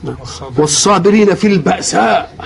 والصابرين في البأساء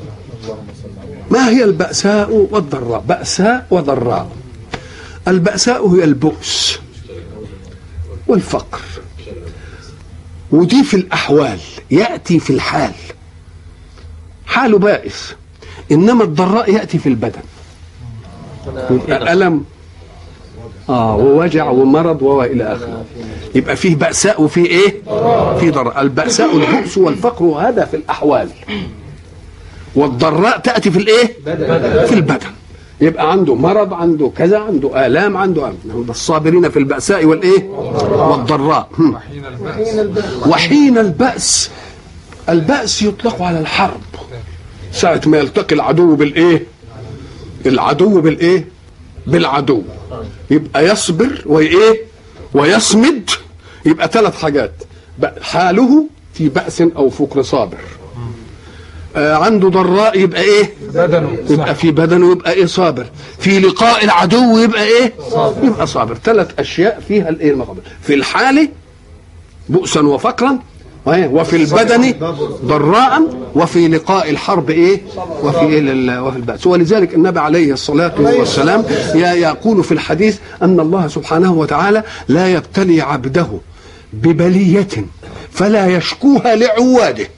ما هي البأساء والضراء بأساء وضراء البأساء هي البؤس والفقر ودي في الأحوال يأتي في الحال حاله بائس إنما الضراء يأتي في البدن يبقى ألم اه ووجع ومرض والى اخره يبقى فيه بأساء وفيه ايه؟ في ضراء البأساء البؤس والفقر هذا في الأحوال والضراء تأتي في الايه؟ في البدن يبقى عنده مرض عنده كذا عنده آلام عنده آلام الصابرين في البأساء والإيه والضراء هم. وحين البأس البأس يطلق على الحرب ساعة ما يلتقي العدو بالإيه العدو بالإيه بالعدو يبقى يصبر وإيه ويصمد يبقى ثلاث حاجات حاله في بأس أو فقر صابر آه عنده ضراء يبقى ايه بدنه يبقى في بدنه يبقى ايه صابر في لقاء العدو يبقى ايه صابر. يبقى صابر ثلاث اشياء فيها الايه المقابل في الحال بؤسا وفقرا وفي البدن ضراء وفي لقاء الحرب ايه وفي إيه وفي البأس ولذلك النبي عليه الصلاة والسلام يقول في الحديث أن الله سبحانه وتعالى لا يبتلي عبده ببلية فلا يشكوها لعواده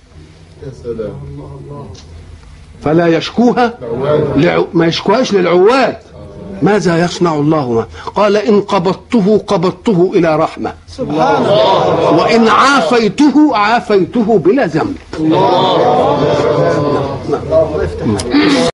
فلا يشكوها لعو... ما يشكوهاش للعواد ماذا يصنع الله ما قال إن قبضته قبضته إلى رحمة سبحان الله وإن عافيته عافيته بلا ذنب الله. نعم. نعم.